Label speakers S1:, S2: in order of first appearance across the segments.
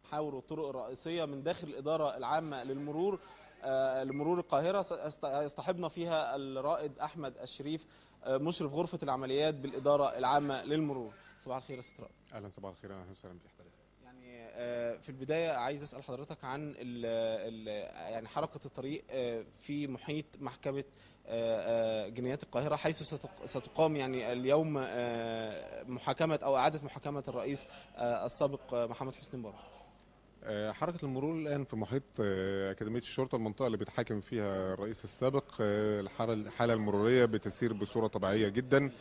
S1: المحاور والطرق الرئيسيه من داخل الاداره العامه للمرور آه، لمرور القاهره ست- يصطحبنا فيها الرائد احمد الشريف آه، مشرف غرفه العمليات بالاداره العامه للمرور صباح الخير يا ست رائد
S2: اهلا صباح الخير اهلا وسهلا بحضرتك
S1: يعني آه، في البدايه عايز اسال حضرتك عن ال ال يعني حركه الطريق آه، في محيط محكمه آه، آه، جنايات القاهره حيث ستق- ستقام يعني اليوم آه، محاكمه او اعاده محاكمه الرئيس آه، السابق آه، محمد حسني مبارك
S2: آه، حركة المرور الآن في محيط آه، أكاديمية الشرطة المنطقة اللي بيتحاكم فيها الرئيس السابق آه، الحالة الحالة المرورية بتسير بصورة طبيعية جدا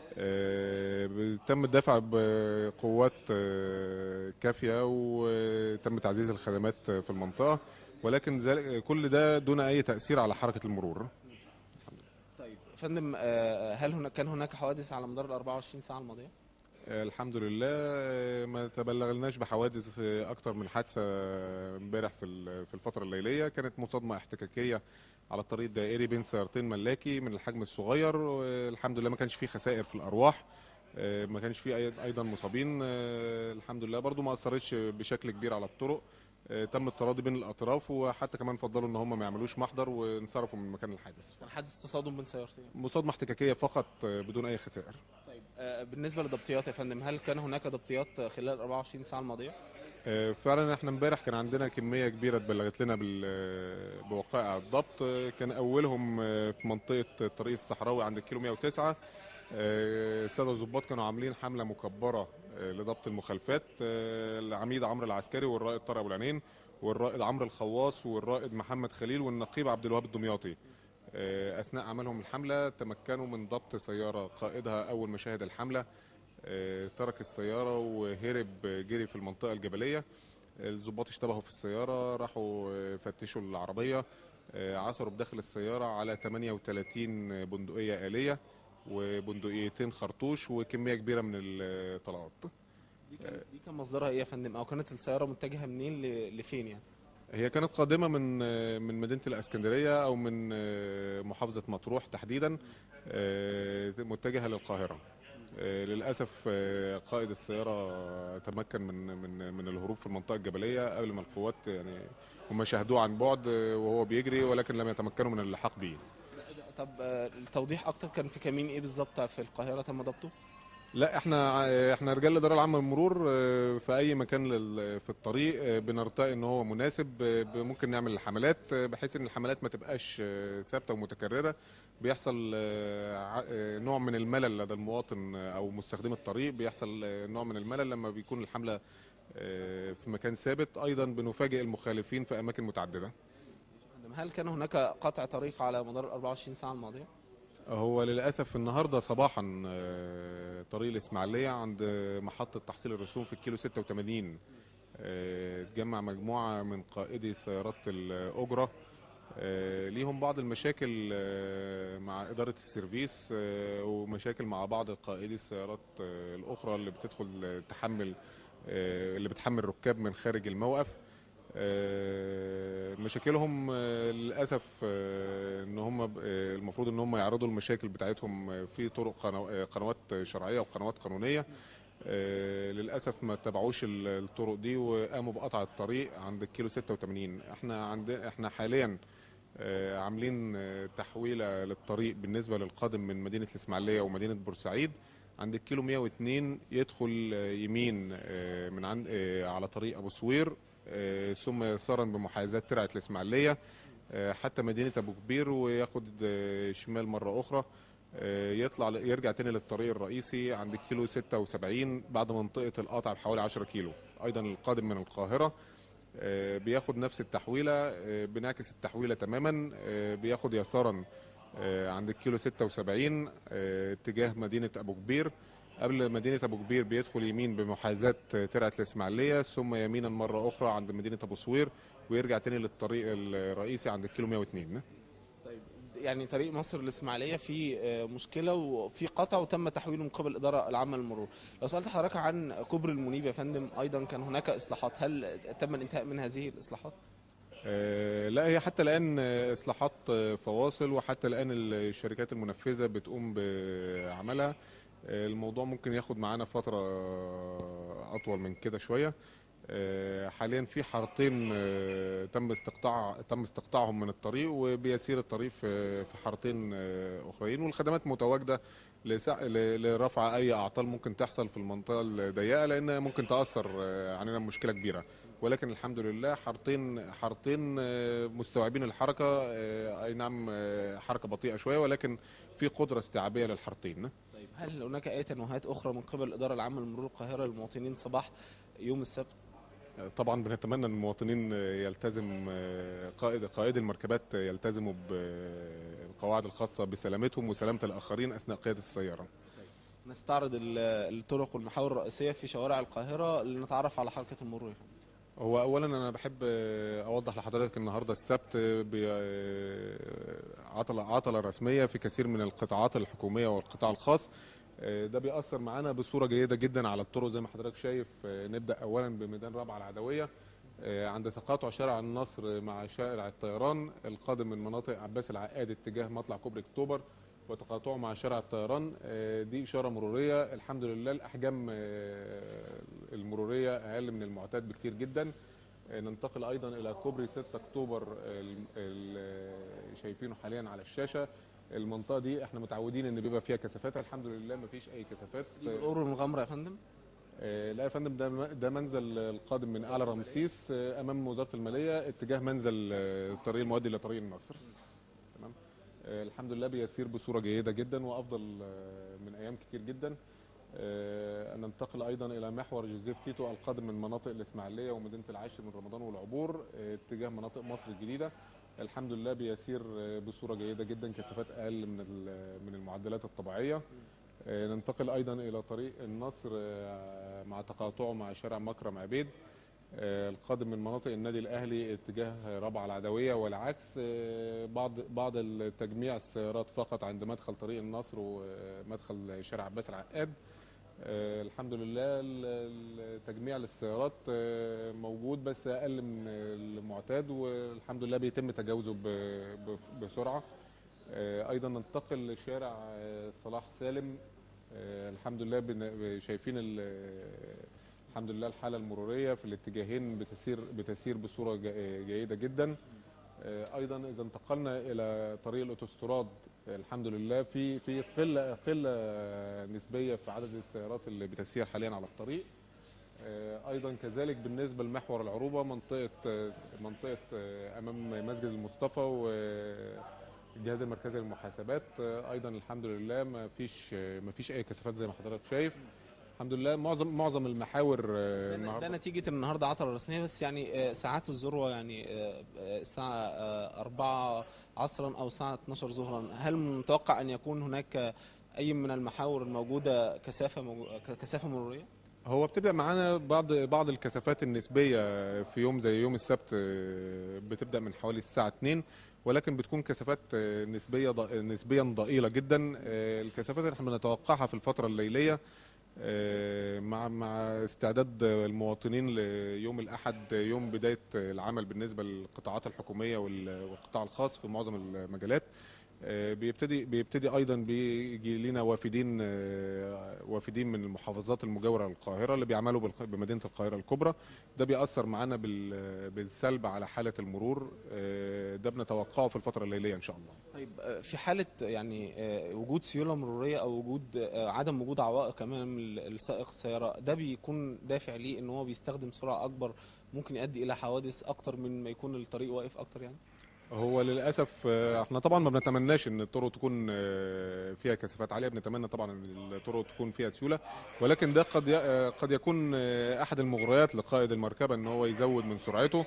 S2: آه، تم الدفع بقوات آه، كافية وتم تعزيز الخدمات في المنطقة ولكن ذلك- كل ده دون أي تأثير على حركة المرور
S1: طيب فندم آه، هل هناك كان هناك حوادث على مدار ال 24 ساعه الماضيه؟
S2: آه، الحمد لله آه، ما تبلغناش بحوادث آه، اكتر من حادثه آه، امبارح في ال- في الفتره الليليه كانت مصادمه احتكاكيه على الطريق الدائري بين سيارتين ملاكي من الحجم الصغير والحمد لله ما كانش فيه خسائر في الارواح آه، ما كانش فيه أي- ايضا مصابين آه، الحمد لله برضو ما اثرتش بشكل كبير على الطرق آه، تم التراضي بين الاطراف وحتى كمان فضلوا ان هم ما يعملوش محضر وانصرفوا من مكان الحادث
S1: كان حادث تصادم بين سيارتين
S2: مصادمه احتكاكيه فقط آه، بدون اي خسائر
S1: طيب آه، بالنسبه للضبطيات يا فندم هل كان هناك ضبطيات خلال ال 24 ساعه الماضيه؟
S2: آه، فعلا احنا امبارح كان عندنا كميه كبيره اتبلغت لنا بال- بوقائع الضبط آه، كان اولهم آه، في منطقه الطريق الصحراوي عند الكيلو 109 آه، الساده الضباط كانوا عاملين حمله مكبره آه، لضبط المخالفات آه، العميد عمرو العسكري والرائد طارق ابو العينين والرائد عمرو الخواص والرائد محمد خليل والنقيب عبد الوهاب الدمياطي آه، اثناء عملهم الحمله تمكنوا من ضبط سياره قائدها اول ما شاهد الحمله آه، ترك السيارة وهرب جري في المنطقة الجبلية الضباط اشتبهوا في السيارة راحوا آه، فتشوا العربية آه، عثروا بداخل السيارة على 38 بندقية آلية وبندقيتين خرطوش وكمية كبيرة من الطلقات
S1: دي كان دي كان مصدرها ايه يا فندم او كانت السياره متجهه منين ل- لفين يعني؟
S2: هي كانت قادمة من آه، من مدينة الإسكندرية أو من آه، محافظة مطروح تحديدا آه، متجهة للقاهرة آه، للأسف آه، قائد السيارة تمكن من من من الهروب في المنطقة الجبلية قبل ما القوات يعني هم شاهدوه عن بعد آه، وهو بيجري ولكن لم يتمكنوا من اللحاق به
S1: طب آه، التوضيح اكتر كان في كمين ايه بالظبط في القاهره تم ضبطه؟
S2: لا احنا احنا رجال الاداره العامه للمرور آه، في اي مكان لل- في الطريق آه، بنرتقي ان هو مناسب آه، ب- ممكن نعمل حملات آه، بحيث ان الحملات ما تبقاش آه، ثابته ومتكرره بيحصل آه، ع- آه، نوع من الملل لدى المواطن آه، او مستخدم الطريق بيحصل آه، نوع من الملل لما بيكون الحمله آه، في مكان ثابت ايضا بنفاجئ المخالفين في اماكن متعدده
S1: فندم، هل كان هناك قطع طريق على مدار ال 24 ساعه الماضيه؟
S2: هو للاسف النهارده صباحا آه، طريق الاسماعيليه عند محطه تحصيل الرسوم في الكيلو 86 آه، اتجمع مجموعه من قائدي سيارات الاجره آه، ليهم بعض المشاكل آه، مع اداره السيرفيس آه، ومشاكل مع بعض قائدي السيارات آه، الاخرى اللي بتدخل تحمل آه، اللي بتحمل ركاب من خارج الموقف آه، مشاكلهم آه، للاسف آه، ان هم ب- آه، المفروض ان هم يعرضوا المشاكل بتاعتهم آه، في طرق قنو- آه، قنوات شرعيه وقنوات قانونيه آه، للاسف ما اتبعوش ال- الطرق دي وقاموا بقطع الطريق عند الكيلو 86 احنا عند احنا حاليا آه، عاملين آه، تحويله للطريق بالنسبه للقادم من مدينه الاسماعيليه ومدينه بورسعيد عند الكيلو 102 يدخل آه، يمين آه، من عند آه، على طريق ابو سوير آه، ثم يسارا بمحاذاه ترعه الاسماعيليه آه، حتى مدينه ابو كبير وياخد آه، شمال مره اخرى آه، يطلع يرجع تاني للطريق الرئيسي عند الكيلو 76 بعد منطقه القطع بحوالي 10 كيلو ايضا القادم من القاهره آه، بياخد نفس التحويله آه، بنعكس التحويله تماما آه، بياخد يسارا آه، عند الكيلو 76 آه، اتجاه مدينه ابو كبير قبل مدينه ابو كبير بيدخل يمين بمحاذاه ترعه الاسماعيليه ثم يمينا مره اخرى عند مدينه ابو سوير ويرجع تاني للطريق الرئيسي عند الكيلو 102
S1: طيب يعني طريق مصر الاسماعيليه في آه، مشكله وفي قطع وتم تحويله من قبل الاداره العامه للمرور لو سالت حضرتك عن كوبري المنيب يا فندم ايضا كان هناك اصلاحات هل تم الانتهاء من هذه الاصلاحات
S2: آه، لا هي حتى الان آه، اصلاحات آه، فواصل وحتى الان الشركات المنفذه بتقوم بعملها آه، الموضوع ممكن ياخد معانا فتره آه، اطول من كده شويه آه، حاليا في حارتين آه، تم استقطاع تم استقطاعهم من الطريق وبيسير الطريق في في حارتين آه، اخرين والخدمات متواجده لسع- ل- لرفع اي اعطال ممكن تحصل في المنطقه الضيقه لان ممكن تاثر آه، علينا مشكله كبيره ولكن الحمد لله حارتين حارتين آه، مستوعبين الحركه آه، اي نعم آه، حركه بطيئه شويه ولكن في قدره استيعابيه للحارتين
S1: طيب هل هناك اي تنويهات اخرى من قبل الاداره العامه لمرور القاهره للمواطنين صباح يوم السبت
S2: طبعا بنتمنى ان المواطنين يلتزم قائد قائد المركبات يلتزموا بالقواعد الخاصه بسلامتهم وسلامه الاخرين اثناء قياده السياره.
S1: نستعرض ال- الطرق والمحاور الرئيسيه في شوارع القاهره لنتعرف على حركه المرور يا فندم.
S2: هو اولا انا بحب اوضح لحضرتك النهارده السبت ب- عطله عطله رسميه في كثير من القطاعات الحكوميه والقطاع الخاص ده بيأثر معانا بصوره جيده جدا على الطرق زي ما حضرتك شايف نبدا اولا بميدان رابعه العدويه عند تقاطع شارع النصر مع شارع الطيران القادم من مناطق عباس العقاد اتجاه مطلع كوبري اكتوبر وتقاطعه مع شارع الطيران آه، دي اشاره مروريه الحمد لله الاحجام آه، المروريه اقل من المعتاد بكتير جدا آه، ننتقل ايضا الى كوبري 6 اكتوبر ال- ال- شايفينه حاليا على الشاشه المنطقه دي احنا متعودين ان بيبقى فيها كثافات الحمد لله ما فيش اي كثافات
S1: دي بالقرب من الغمره يا فندم
S2: آه، لا يا فندم ده ده منزل القادم من اعلى رمسيس آه، امام وزاره الماليه اتجاه منزل آه، الطريق المؤدي لطريق النصر تمام آه، الحمد لله بيسير بصوره جيده جدا وافضل آه، من ايام كتير جدا آه، ننتقل ايضا الى محور جوزيف تيتو القادم من مناطق الاسماعيليه ومدينه العاشر من رمضان والعبور آه، اتجاه مناطق مصر الجديده الحمد لله بيسير آه، بصوره جيده جدا كثافات اقل من ال- من المعدلات الطبيعيه آه، ننتقل ايضا الى طريق النصر آه، مع تقاطعه مع شارع مكرم عبيد آه، القادم من مناطق النادي الاهلي اتجاه رابعه العدويه والعكس آه، بعض بعض التجميع السيارات فقط عند مدخل طريق النصر ومدخل شارع عباس العقاد آه، الحمد لله ال- التجميع للسيارات آه، موجود بس اقل من المعتاد والحمد لله بيتم تجاوزه ب- ب- بسرعه آه، ايضا ننتقل لشارع آه، صلاح سالم آه، الحمد لله بن- شايفين ال- الحمد لله الحاله المروريه في الاتجاهين بتسير بتسير بصوره ج- جيده جدا آه، ايضا اذا انتقلنا الى طريق الاوتوستراد آه، الحمد لله في في قله قله نسبيه في عدد السيارات اللي بتسير حاليا على الطريق آه، ايضا كذلك بالنسبه لمحور العروبه منطقه آه، منطقه آه، امام مسجد المصطفى والجهاز المركزي للمحاسبات آه، ايضا الحمد لله ما فيش آه، ما فيش اي كثافات زي ما حضرتك شايف الحمد لله معظم معظم المحاور آه،
S1: ده,
S2: النهارده
S1: ده نتيجه إن النهارده عطله رسميه بس يعني آه، ساعات الذروه يعني آه، آه، الساعه آه، 4 عصرا او الساعه 12 ظهرا هل من المتوقع ان يكون هناك اي من المحاور الموجوده كثافه موجو- كثافه مروريه؟
S2: هو بتبدا معانا بعض بعض الكثافات النسبيه في يوم زي يوم السبت آه، بتبدا من حوالي الساعه 2 ولكن بتكون كثافات آه، نسبيه ض- نسبيا ضئيله جدا آه، الكثافات اللي احنا بنتوقعها في الفتره الليليه آه، مع مع استعداد المواطنين ليوم الاحد يوم بدايه العمل بالنسبه للقطاعات الحكوميه وال- والقطاع الخاص في معظم المجالات آه، بيبتدي بيبتدي ايضا بيجي لنا وافدين آه، وافدين من المحافظات المجاوره للقاهره اللي بيعملوا بالق- بمدينه القاهره الكبرى ده بيأثر معانا بال- بالسلب على حاله المرور آه، ده بنتوقعه في الفتره الليليه ان شاء الله
S1: طيب آه، في حاله يعني آه، وجود سيوله مروريه او وجود آه، عدم وجود عوائق امام ال- السائق السياره ده بيكون دافع ليه ان هو بيستخدم سرعه اكبر ممكن يؤدي الى حوادث اكتر من ما يكون الطريق واقف اكتر يعني؟
S2: هو للاسف آه، احنا طبعا ما بنتمناش ان الطرق تكون آه، فيها كثافات عاليه بنتمنى طبعا ان الطرق تكون فيها سيوله ولكن ده قد ي- آه، قد يكون آه، احد المغريات لقائد المركبه ان هو يزود من سرعته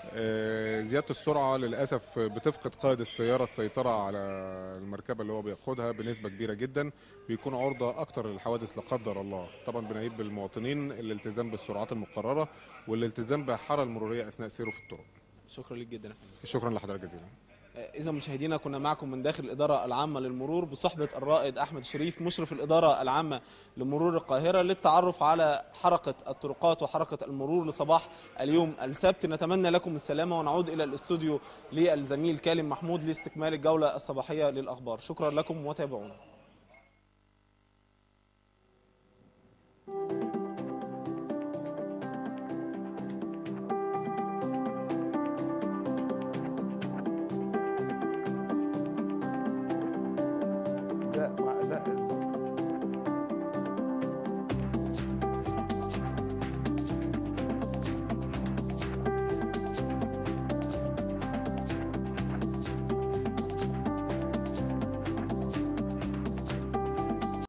S2: آه، زياده السرعه للاسف بتفقد قائد السياره السيطره على المركبه اللي هو بيقودها بنسبه كبيره جدا بيكون عرضه اكتر للحوادث لا قدر الله طبعا بنعيب بالمواطنين الالتزام بالسرعات المقرره والالتزام بالحاره المروريه اثناء سيره في الطرق
S1: شكرا لك جدا يا فندم.
S2: شكرا لحضرتك جزيلا
S1: إذا مشاهدينا كنا معكم من داخل الإدارة العامة للمرور بصحبة الرائد أحمد شريف مشرف الإدارة العامة لمرور القاهرة للتعرف على حركة الطرقات وحركة المرور لصباح اليوم السبت نتمنى لكم السلامة ونعود إلى الاستوديو للزميل كالم محمود لاستكمال الجولة الصباحية للأخبار شكرا لكم وتابعونا